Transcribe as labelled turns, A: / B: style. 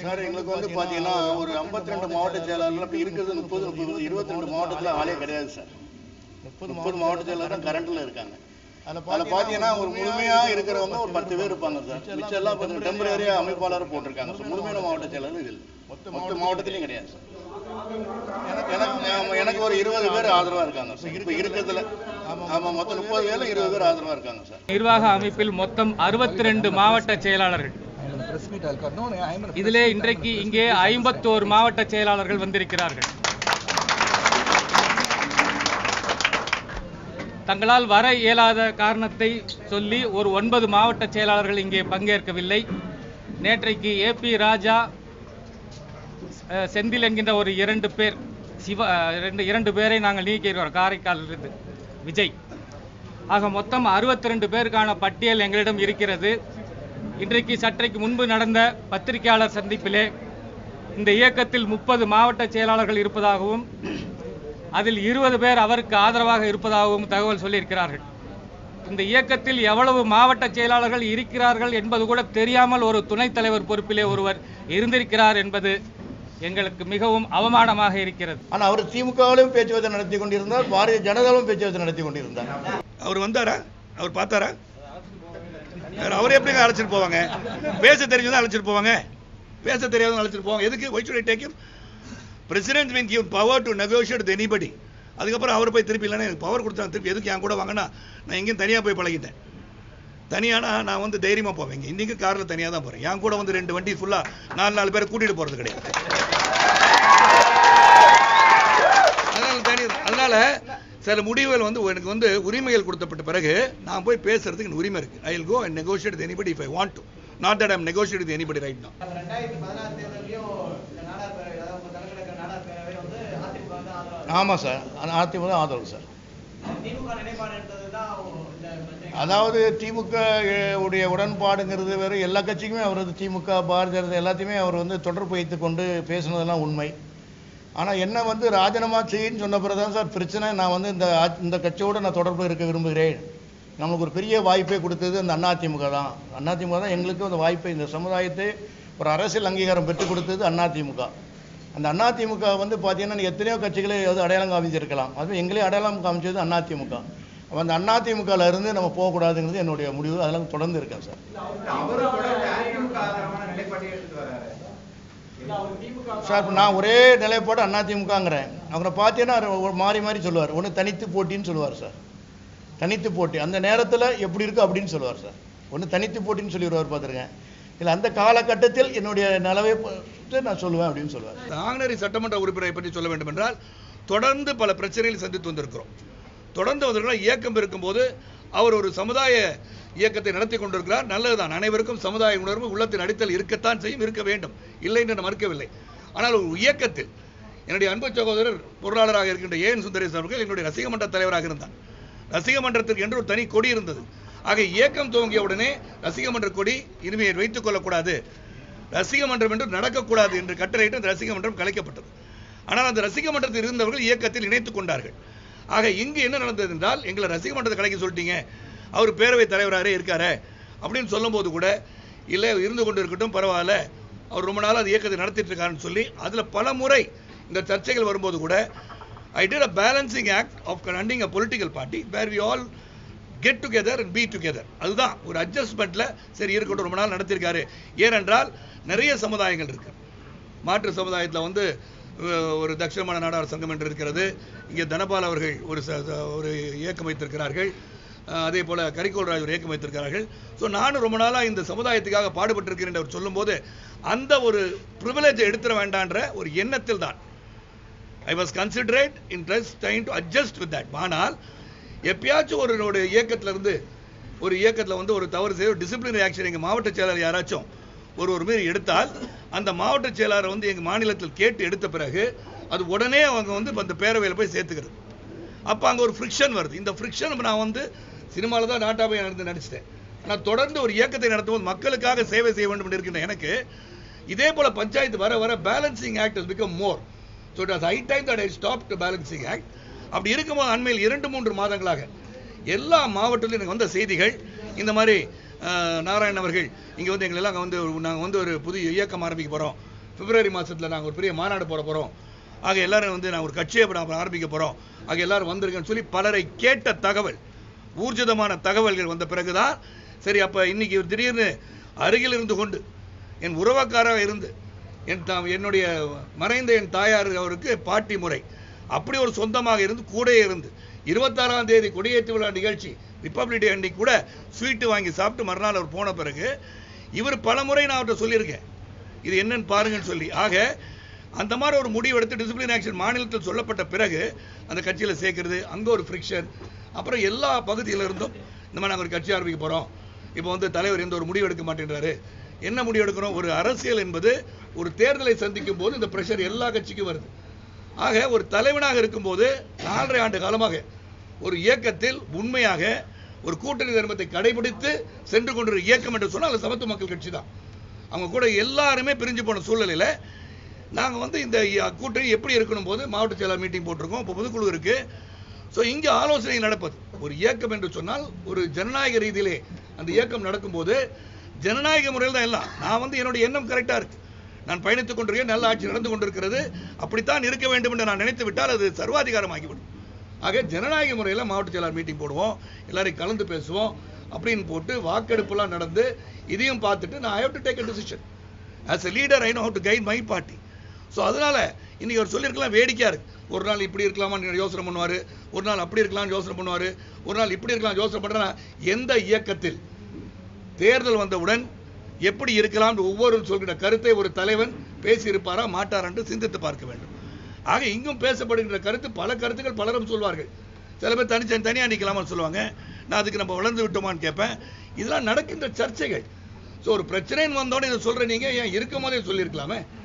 A: sir எங்களுக்கு வந்து பார்த்தீங்கன்னா ஒரு 52 மாவட்ட செயலாளர்கள் அப்படி இருக்கிறது முப்பது முப்பது இருபத்தி ரெண்டு மாவட்டத்தில் ஆளே கிடையாது சார் முப்பது மாவட்ட செயலாளர் தான் கரண்ட்ல இருக்காங்க அதில் பார்த்தீங்கன்னா ஒரு முழுமையா இருக்கிறவங்க ஒரு பத்து பேர் இருப்பாங்க சார் மிச்சம் எல்லாம் பார்த்தீங்கன்னா டெம்பரரியா அமைப்பாளர் போட்டிருக்காங்க சார் முழுமையான மாவட்ட செயலாளர் இதில் மொத்த மாவட்டத்திலையும் கிடையாது சார் எனக்கு எனக்கு எனக்கு ஒரு இருபது பேர் ஆதரவா இருக்காங்க சார் இப்போ இருக்கிறதுல ஆமா மொத்தம் முப்பது பேர்ல இருபது பேர் ஆதரவா இருக்காங்க சார்
B: நிர்வாக அமைப்பில் மொத்தம் 62 மாவட்ட செயலாளர்கள்
C: press meet all no I am
B: இதிலே இன்றைக்கு இங்கே ஐம்பத்தோரு மாவட்ட செயலாளர்கள் வந்திருக்கிறார்கள் தங்களால் வர இயலாத காரணத்தை சொல்லி ஒரு ஒன்பது மாவட்ட செயலாளர்கள் இங்கே பங்கேற்கவில்லை நேற்றைக்கு ஏபி ராஜா அஹ், செந்தில் என்கின்ற ஒரு இரண்டு பேர் சிவ அஹ், இரண்டு இரண்டு பேரை நாங்கள் நீக்கியிருக்கிறோம் காரைக்காலிலிருந்து விஜய் ஆக மொத்தம் 62 பேருக்கான பட்டியல் எங்களிடம் இருக்கிறது இன்றைக்கு சற்றைக்கு முன்பு நடந்த பத்திரிகையாளர் சந்திப்பிலே இந்த இயக்கத்தில் முப்பது மாவட்ட செயலாளர்கள் இருப்பதாகவும் அதில் இருபது பேர் அவருக்கு ஆதரவாக இருப்பதாகவும் தகவல் சொல்லியிருக்கிறார்கள் இந்த இயக்கத்தில் எவ்வளவு மாவட்ட செயலாளர்கள் இருக்கிறார்கள் என்பது கூட தெரியாமல் ஒரு துணைத் தலைவர் பொறுப்பிலே ஒருவர் இருந்திருக்கிறார் என்பது எங்களுக்கு மிகவும் அவமானமாக இருக்கிறது
A: ஆனா அவர் திமுகவிலும் பேச்சுவார்த்தை நடத்தி கொண்டிருந்தார் பாரதிய ஜனதாவும் பேச்சுவார்த்தை நடத்தி கொண்டிருந்தார்
D: அவர் வந்தாரா அவர் பார்த்தாரா வேற அவர் எப்படிங்க அழைச்சிட்டு போவாங்க பேச தெரிஞ்சவங்க அழைச்சிட்டு போவாங்க பேச தெரியாதவங்க அழைச்சிட்டு போவாங்க எதுக்கு why should I take him president mean give power to negotiate with anybody அதுக்கப்புறம் அவர் போய் திருப்பி இல்லைன்னா எனக்கு பவர் கொடுத்தாங்க திருப்பி எதுக்கு என் கூட வாங்கினா நான் எங்கேயும் தனியாக போய் பழகிட்டேன் தனியானா நான் வந்து தைரியமாக போவேன் இங்கே இன்றைக்கி காரில் தனியாக தான் போகிறேன் என் கூட வந்து ரெண்டு வண்டி ஃபுல்லாக நாலு நாலு பேரை கூட்டிகிட்டு போகிறது கிடையாது அதனால தனி அதனால சில முடிவுகள் வந்து எனக்கு வந்து உரிமைகள் கொடுத்தப்பட்ட பிறகு நான் போய் பேசுறதுக்கு எனக்கு உரிமை இருக்கு I will go and negotiate with anybody if I want to not that I am negotiate with anybody right no
E: ரெண்டாயிரத்தி பதினாறு தேர்தலையும் இந்த நாடார் பேரவை அதாவது உங்க தலைமையில நாடார் பேரவை வந்து அதிமுக வந்து ஆதரவு
A: ஆமா சார் அதிமுக தான் ஆதரவு சார்
E: திமுக நிலைப்பாடு எடுத்தது தான் இந்த பிரச்சனை
A: அதாவது திமுக உடைய உடன்பாடுங்கிறது வேற எல்லா கட்சிக்குமே அவர் வந்து திமுக பாரதிய ஜனதா எல்லாத்தையுமே அவர் வந்து தொடர்பு வைத்துக் கொண்டு பேசுனதெல்லாம் உண்மை ஆனா என்ன வந்து ராஜினாமா செய்யின்னு சொன்ன பிறகு தான் சார் பிரச்சனை நான் வந்து இந்த ஆ- இந்த கட்சியோட நான் தொடர்பு இருக்க விரும்புகிறேன் நம்மளுக்கு ஒரு பெரிய வாய்ப்பை கொடுத்தது அந்த அதிமுக தான் அதிமுக தான் எங்களுக்கு அந்த வாய்ப்பை இந்த சமுதாயத்தை ஒரு அரசியல் அங்கீகாரம் பெற்றுக் கொடுத்தது அதிமுக அந்த அதிமுக வந்து பார்த்தீங்கன்னா எத்தனையோ கட்சிகளை வந்து அடையாளம் காமிச்சிருக்கலாம் அதுவும் எங்களே அடையாளம் காமிச்சது அதிமுக அப்ப அந்த அதிமுகல இருந்து நம்ம போகக்கூடாதுங்கிறது என்னுடைய முடிவு அதெல்லாம் தொடர்ந்து இருக்கேன் சார் சார் இப்ப நான் ஒரே நிலைப்பாடு அதிமுகங்கிறேன் அவரை பார்த்தீங்கன்னா அவர் ஒரு மாறி மாறி சொல்லுவார் ஒன்று தனித்து போட்டின்னு சொல்லுவார் சார் தனித்து போட்டி அந்த நேரத்தில் எப்படி இருக்கு அப்படின்னு சொல்லுவார் சார் ஒன்று தனித்து போட்டின்னு சொல்லிடுவார் பார்த்துருக்கேன் இல்லை அந்த காலகட்டத்தில் என்னுடைய நிலவை பற்றி நான் சொல்லுவேன் அப்படின்னு சொல்லுவார்
D: நாங்குநேரி சட்டமன்ற உறுப்பினரை பற்றி சொல்ல வேண்டும் என்றால் தொடர்ந்து பல பிரச்சனைகளை சந்தித்து வந்திருக்கிறோம் தொடர்ந்து வந்திருக்கிற இயக்கம் இருக்கும்போது அவர் ஒரு சமுதாய இயக்கத்தை நடத்தி கொண்டிருக்கிறார் நல்லதுதான் அனைவருக்கும் சமுதாய உணர்வு உள்ளத்தின் அடித்தல் இருக்கத்தான் செய்யும் இருக்க வேண்டும் இல்லை என்று நான் மறுக்கவில்லை ஆனால் ஒரு இயக்கத்தில் என்னுடைய அன்பு சகோதரர் பொருளாளராக இருக்கின்ற ஏஎன் சுந்தரேஸ் அவர்கள் என்னுடைய ரசிக மன்ற தலைவராக இருந்தார் ரசிக மன்றத்திற்கு என்று ஒரு தனி கொடி இருந்தது ஆக இயக்கம் துவங்கிய உடனே ரசிக மன்ற கொடி இனிமையை வைத்துக் கொள்ளக்கூடாது ரசிக மன்றம் என்று நடக்கக்கூடாது என்று கட்டளையிட்டு அந்த ரசிக மன்றம் கலைக்கப்பட்டது ஆனால் அந்த ரசிக மன்றத்தில் இருந்தவர்கள் இயக்கத்தில் இணைத்துக் கொண்டார்கள் ஆக இங்கு என்ன நடந்தது என்றால் எங்களை ரசிக மன்றத்தை கலைக்க சொல்லிட்டீங்க அவர் பேரவைத் தலைவராகவே இருக்காரு அப்படின்னு சொல்லும்போது கூட இல்லை இருந்து கொண்டு இருக்கட்டும் பரவாயில்ல அவர் ரொம்ப நாளாக அந்த இயக்கத்தை நடத்திட்டு இருக்காருன்னு சொல்லி அதில் பல முறை இந்த சர்ச்சைகள் வரும்போது கூட I did a balancing act of கண்டிங் a political party where we all get together and be together அதுதான் ஒரு அட்ஜஸ்ட்மெண்ட்ல சரி இருக்கட்டும் ரொம்ப நாள் நடத்திருக்காரு ஏனென்றால் நிறைய சமுதாயங்கள் இருக்கு மாற்று சமுதாயத்தில் வந்து அஹ், ஒரு தட்சிணமான நாடார் சங்கம் என்று இருக்கிறது இங்கே தனபால் அவர்கள் ஒரு ச- ச- ஒரு இயக்கம் வைத்திருக்கிறார்கள் அஹ், அதே போல கரிகோல் ராஜ் ஒரு இயக்கம் வைத்திருக்கிறார்கள் ஸோ நானும் ரொம்ப நாளாக இந்த சமுதாயத்துக்காக பாடுபட்டிருக்கிறேன் என்று அவர் சொல்லும்போது அந்த ஒரு ப்ரிவிலேஜை எடுத்துட வேண்டான்ற ஒரு எண்ணத்தில் தான் I was considerate in stress time to adjust with that ஆனால் எப்பயாச்சும் ஒரு ஒரு இயக்கத்துல இருந்து ஒரு இயக்கத்தில் வந்து ஒரு தவறு செய்ய டிசிப்ளினரி ஆக்ஷன் எங்கள் மாவட்ட செயலாளர் யாராச்சும் ஒரு ஒரு மாரி எடுத்தால் அந்த மாவட்ட செயலாளர் வந்து எங்கள் மாநிலத்தில் கேட்டு எடுத்த பிறகு அது உடனே அவங்க வந்து அந்த பேரவையில் போய் சேர்த்துக்கிறது அப்போ அங்கே ஒரு ஃப்ரிக்ஷன் வருது இந்த ஃப்ரிக்ஷன் நான் வந்து சினிமாவில் தான் நாட்டா போய் நடந்து நடிச்சிட்டேன் நான் தொடர்ந்து ஒரு இயக்கத்தை நடத்தும்போது மக்களுக்காக சேவை செய்ய வேண்டும் என்று இருக்கின்ற எனக்கு இதே போல பஞ்சாயத்து வர வர balancing act has become more so it high time that I stop to balancing act அப்படி இருக்கும்போது அண்மையில் இரண்டு மூன்று மாதங்களாக எல்லா மாவட்டத்திலும் எனக்கு வந்த செய்திகள் இந்த மாதிரி அஹ், நாராயணன் அவர்கள் இங்கே வந்து எங்களெல்லாம் அங்கே வந்து நாங்கள் வந்து ஒரு புதிய இயக்கம் ஆரம்பிக்க போகிறோம் பிப்ரவரி மாசத்துல நாங்க ஒரு பெரிய மாநாடு போட போறோம் ஆக எல்லாரும் வந்து நான் ஒரு கட்சியை இப்ப நாம ஆரம்பிக்க போறோம் ஆக எல்லாரும் வந்திருக்கேன்னு சொல்லி பலரை கேட்ட தகவல் ஊர்ஜிதமான தகவல்கள் வந்த பிறகுதான் சரி அப்ப இன்னைக்கு இவர் திடீர்னு அருகில் இருந்து கொண்டு என் உறவக்காராக இருந்து என் தா என்னுடைய மறைந்த என் தாயார் அவருக்கு பாட்டி முறை அப்படி ஒரு சொந்தமாக இருந்து கூட இருந்து இருபத்தாறாம் தேதி கொடியேற்று விழா நிகழ்ச்சி ரிப்பப்ளிக் டே அன்னைக்கு கூட ஸ்வீட்டு வாங்கி சாப்பிட்டு மறுநாள் அவர் போன பிறகு இவர் பல முறை நான் அவர்கிட்ட சொல்லியிருக்கேன் இது என்னன்னு பாருங்கன்னு சொல்லி ஆக அந்த மாதிரி ஒரு முடிவு எடுத்து டிசிப்ளின் ஆக்ஷன் மாநிலத்தில் சொல்லப்பட்ட பிறகு அந்த கட்சியில சேர்க்கிறது அங்க ஒரு ஃப்ரிக்ஷன் அப்புறம் எல்லா பகுதியில இருந்தும் இந்த மாதிரி நாங்கள் ஒரு கட்சி ஆரம்பிக்க போறோம் இப்போ வந்து தலைவர் எந்த ஒரு முடிவு எடுக்க மாட்டேன்றாரு என்ன முடிவு எடுக்கிறோம் ஒரு அரசியல் என்பது ஒரு தேர்தலை சந்திக்கும் போது இந்த பிரஷர் எல்லா கட்சிக்கும் வருது ஆக ஒரு தலைவனாக இருக்கும்போது நாலரை ஆண்டு காலமாக ஒரு இயக்கத்தில் உண்மையாக ஒரு கூட்டணி தர்மத்தை கடைபிடித்து சென்று கொண்டிருக்கிற இயக்கம் என்று சொன்னால் அது சமத்துவ மக்கள் கட்சி தான் அவங்க கூட எல்லாருமே பிரிஞ்சு போன சூழ்நிலையில நாங்க வந்து இந்த இ- கூட்டணி எப்படி இருக்கணும் போது மாவட்ட செயலாளர் மீட்டிங் போட்டிருக்கோம் இப்போ பொதுக்குழு இருக்கு ஸோ இங்க ஆலோசனை நடப்பது ஒரு இயக்கம் என்று சொன்னால் ஒரு ஜனநாயக ரீதியிலே அந்த இயக்கம் நடக்கும்போது ஜனநாயக முறையில் தான் எல்லாம் நான் வந்து என்னுடைய எண்ணம் கரெக்டா இருக்கு நான் பயணித்துக் கொண்டிருக்கேன் நல்ல ஆட்சி நடந்து கொண்டிருக்கிறது அப்படித்தான் இருக்க வேண்டும் என்று நான் நினைத்து விட்டால் அது சர்வாதிகாரமாகிவிடும் ஆக ஜனநாயக முறையில் மாவட்ட செயலாளர் மீட்டிங் போடுவோம் எல்லாரையும் கலந்து பேசுவோம் அப்படின்னு போட்டு வாக்கெடுப்புலாம் நடந்து இதையும் பார்த்துட்டு நான் I have to take a decision as a leader I know how to guide my party so அதனால இன்னைக்கு அவர் சொல்லியிருக்கலாம் வேடிக்கையா இருக்கு ஒரு நாள் இப்படி இருக்கலாமான்னு யோசனை பண்ணுவாரு ஒரு நாள் அப்படி இருக்கலாம்னு யோசனை பண்ணுவாரு ஒரு நாள் இப்படி இருக்கலாம் யோசனை பண்றேன்னா எந்த இயக்கத்தில் தேர்தல் வந்தவுடன் எப்படி இருக்கலாம் ஒவ்வொரு சொல்கிற கருத்தை ஒரு தலைவன் பேசி இருப்பாரா மாட்டாரா என்று சிந்தித்து பார்க்க வேண்டும் ஆக இங்கும் பேசப்படுகின்ற கருத்து பல கருத்துக்கள் பலரும் சொல்வார்கள் சில பேர் தனி தனியா நிக்கலாமான்னு சொல்லுவாங்க நான் அதுக்கு நம்ம வளர்ந்து விட்டோமான்னு கேட்பேன் இதெல்லாம் நடக்கின்ற சர்ச்சைகள் ஸோ ஒரு பிரச்சனைன்னு வந்தோடனே இதை சொல்ற நீங்க ஏன் இருக்கும் போதே சொல்லியிருக்கலாமே